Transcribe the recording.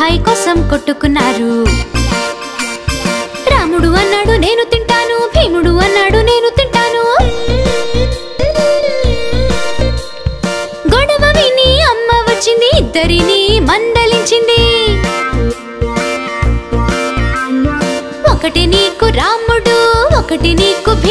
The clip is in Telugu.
మిఠాయి కోసం కొట్టుకున్నారు రాముడు అన్నాడు నేను తింటాను భీముడు అన్నాడు నేను తింటాను గొడవ విని అమ్మ వచ్చింది ఇద్దరిని మందలించింది ఒకటి నీకు రాముడు ఒకటి నీకు భీముడు